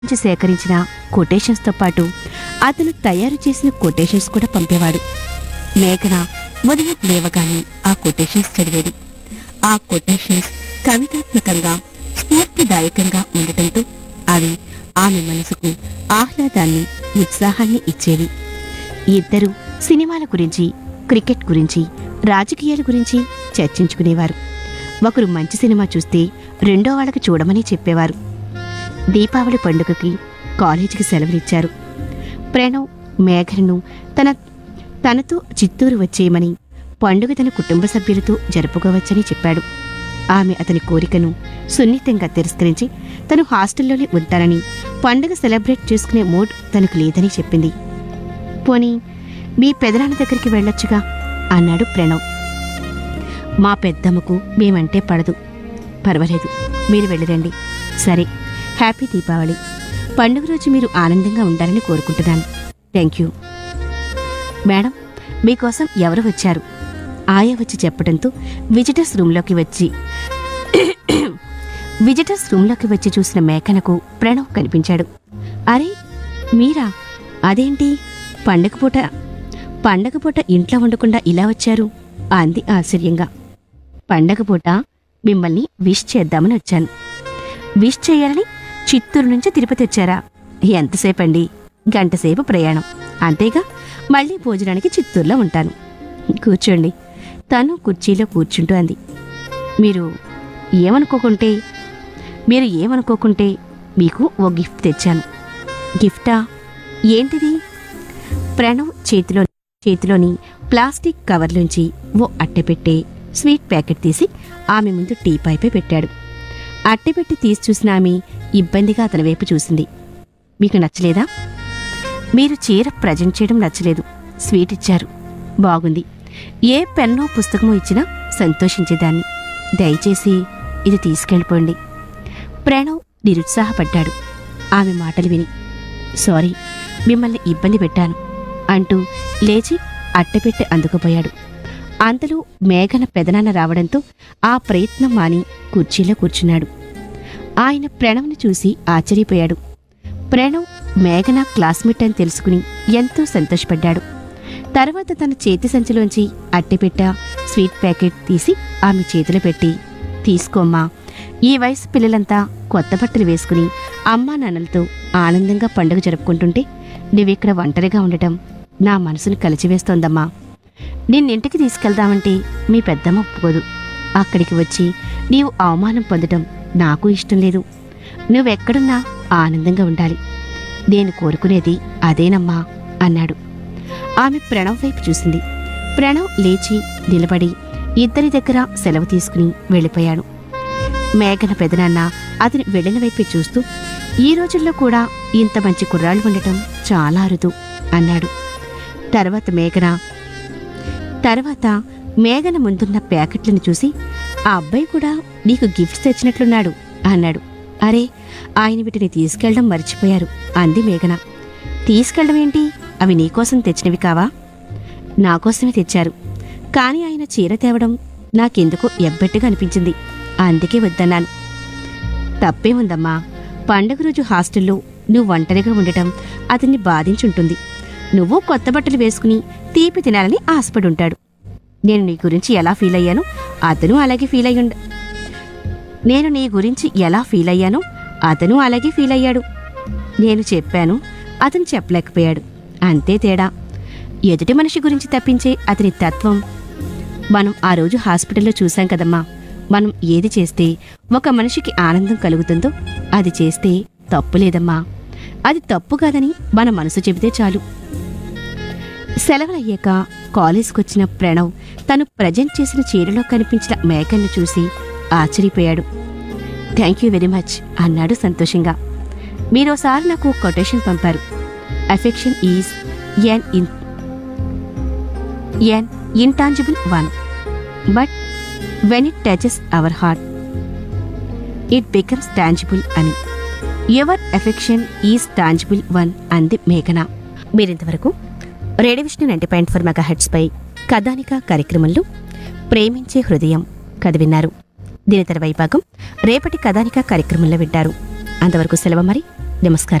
నుంచి సేకరించిన కొటేషన్స్తో పాటు అతను తయారు చేసిన కొటేషన్స్ కూడా పంపేవాడు మేఘన ఉదయం లేవగానే ఆ కొటేషన్స్ చదివేది ఆ కొటేషన్స్ కవితాత్మకంగా స్ఫూర్తిదాయకంగా ఉండటంతో అవి ఆమె మనసుకు ఆహ్లాదాన్ని ఉత్సాహాన్ని ఇచ్చేవి ఇద్దరు సినిమాల గురించి క్రికెట్ గురించి రాజకీయాల గురించి చర్చించుకునేవారు ఒకరు మంచి సినిమా చూస్తే రెండో వాళ్ళకి చూడమని చెప్పేవారు దీపావళి పండుగకి కాలేజీకి సెలవులిచ్చారు ప్రణవ్ మేఘను తన తనతో చిత్తూరు వచ్చేయమని పండుగ తన కుటుంబ సభ్యులతో జరుపుకోవచ్చని చెప్పాడు ఆమె అతని కోరికను సున్నితంగా తిరస్కరించి తను హాస్టల్లోనే ఉంటానని పండుగ సెలబ్రేట్ చేసుకునే మూడ్ తనకు లేదని చెప్పింది పోనీ మీ పెదనాన్న దగ్గరికి వెళ్ళొచ్చుగా అన్నాడు ప్రణవ్ మా పెద్దమ్మకు మేమంటే పడదు పర్వాలేదు మీరు వెళ్ళిరండి సరే హ్యాపీ దీపావళి పండుగ రోజు మీరు ఆనందంగా ఉండాలని కోరుకుంటున్నాను థ్యాంక్ యూ మేడం మీకోసం ఎవరు వచ్చారు ఆయా వచ్చి చెప్పడంతో విజిటర్స్ రూమ్లోకి వచ్చి విజిటర్స్ రూమ్లోకి వచ్చి చూసిన మేకనకు ప్రణవ్ కనిపించాడు అరే మీరా అదేంటి పండగ పూట పండగ పూట ఇంట్లో ఉండకుండా ఇలా వచ్చారు అంది ఆశ్చర్యంగా పండగ పూట మిమ్మల్ని విష్ చేద్దామని వచ్చాను విష్ చేయాలని చిత్తూరు నుంచి తిరుపతి వచ్చారా ఎంతసేపండి గంటసేపు ప్రయాణం అంతేగా మళ్ళీ భోజనానికి చిత్తూరులో ఉంటాను కూర్చోండి తను కుర్చీలో కూర్చుంటూ అంది మీరు ఏమనుకోకుంటే మీరు ఏమనుకోకుంటే మీకు ఓ గిఫ్ట్ తెచ్చాను గిఫ్టా ఏంటిది ప్రణవ్ చేతిలో చేతిలోని ప్లాస్టిక్ కవర్లోంచి ఓ అట్టెపెట్టే స్వీట్ ప్యాకెట్ తీసి ఆమె ముందు టీ పైపే పెట్టాడు అట్టెపెట్టి తీసి చూసిన ఆమె ఇబ్బందిగా అతని వైపు చూసింది మీకు నచ్చలేదా మీరు చీర ప్రజెంట్ చేయడం నచ్చలేదు స్వీట్ ఇచ్చారు బాగుంది ఏ పెన్నో పుస్తకమో ఇచ్చినా సంతోషించేదాన్ని దయచేసి ఇది తీసుకెళ్ళిపోండి ప్రణవ్ నిరుత్సాహపడ్డాడు ఆమె మాటలు విని సారీ మిమ్మల్ని ఇబ్బంది పెట్టాను అంటూ లేచి అట్టపెట్టి అందుకుపోయాడు అంతలో మేఘన పెదనాన్న రావడంతో ఆ ప్రయత్నం మాని కుర్చీలో కూర్చున్నాడు ఆయన ప్రణవ్ని చూసి ఆశ్చర్యపోయాడు ప్రణవ్ మేఘన క్లాస్మేట్ అని తెలుసుకుని ఎంతో సంతోషపడ్డాడు తర్వాత తన చేతి సంచిలోంచి అట్టెపెట్ట స్వీట్ ప్యాకెట్ తీసి ఆమె చేతిలో పెట్టి తీసుకోమ్మా ఈ వయసు పిల్లలంతా కొత్త బట్టలు వేసుకుని అమ్మా నాన్నలతో ఆనందంగా పండుగ జరుపుకుంటుంటే నువ్విక్కడ ఒంటరిగా ఉండటం నా మనసును కలిచివేస్తోందమ్మా నిన్నింటికి తీసుకెళ్దామంటే మీ పెద్దమ్మ ఒప్పుకోదు అక్కడికి వచ్చి నీవు అవమానం పొందటం నాకు ఇష్టం లేదు నువ్వెక్కడున్నా ఆనందంగా ఉండాలి నేను కోరుకునేది అదేనమ్మా అన్నాడు ఆమె ప్రణవ్ వైపు చూసింది ప్రణవ్ లేచి నిలబడి ఇద్దరి దగ్గర సెలవు తీసుకుని వెళ్ళిపోయాడు మేఘన పెదనాన్న అతని వెళ్ళిన వైపే చూస్తూ ఈ రోజుల్లో కూడా ఇంత మంచి కుర్రాళ్ళు ఉండటం చాలా అరుదు అన్నాడు తర్వాత మేఘన తర్వాత మేఘన ముందున్న ప్యాకెట్లను చూసి ఆ అబ్బాయి కూడా నీకు గిఫ్ట్స్ తెచ్చినట్లున్నాడు అన్నాడు అరే ఆయన వీటిని తీసుకెళ్ళడం మర్చిపోయారు అంది మేఘన తీసుకెళ్ళడం ఏంటి అవి నీకోసం తెచ్చినవి కావా నాకోసమే తెచ్చారు కానీ ఆయన చీర తేవడం నాకెందుకో ఎబ్బెట్టుగా అనిపించింది అందుకే వద్దన్నాను తప్పేముందమ్మా పండగ రోజు హాస్టల్లో నువ్వు ఒంటరిగా ఉండటం అతన్ని బాధించుంటుంది నువ్వు కొత్త బట్టలు వేసుకుని తీపి తినాలని ఆశపడి ఉంటాడు నేను నీ గురించి ఎలా ఫీల్ అయ్యానో అతను అలాగే ఫీల్ అయ్యుండ నేను నీ గురించి ఎలా ఫీల్ అయ్యానో అతను అలాగే ఫీల్ అయ్యాడు నేను చెప్పాను అతను చెప్పలేకపోయాడు అంతే తేడా ఎదుటి మనిషి గురించి తప్పించే అతని తత్వం మనం ఆ రోజు హాస్పిటల్లో చూశాం కదమ్మా మనం ఏది చేస్తే ఒక మనిషికి ఆనందం కలుగుతుందో అది చేస్తే తప్పు లేదమ్మా అది తప్పు కాదని మన మనసు చెబితే చాలు సెలవులయ్యాక కాలేజ్కొచ్చిన ప్రణవ్ తను ప్రజెంట్ చేసిన చీరలో కనిపించిన మేకన్ను చూసి ఆశ్చర్యపోయాడు థ్యాంక్ యూ వెరీ మచ్ అన్నాడు సంతోషంగా మీరోసారి నాకు కొటేషన్ పంపారు affection is an in an intangible one but when it touches our heart it becomes tangible అని your affection is tangible one అంది మేఘన మీరింతవరకు radio Vishnu ninety point four mega హెడ్స్పై కథానిక కార్యక్రమంలో ప్రేమించే హృదయం కథ విన్నారు దీని తర్వాయి భాగం రేపటి కథానిక కార్యక్రమంలో వింటారు అంతవరకు సెలవు మరి నమస్కారం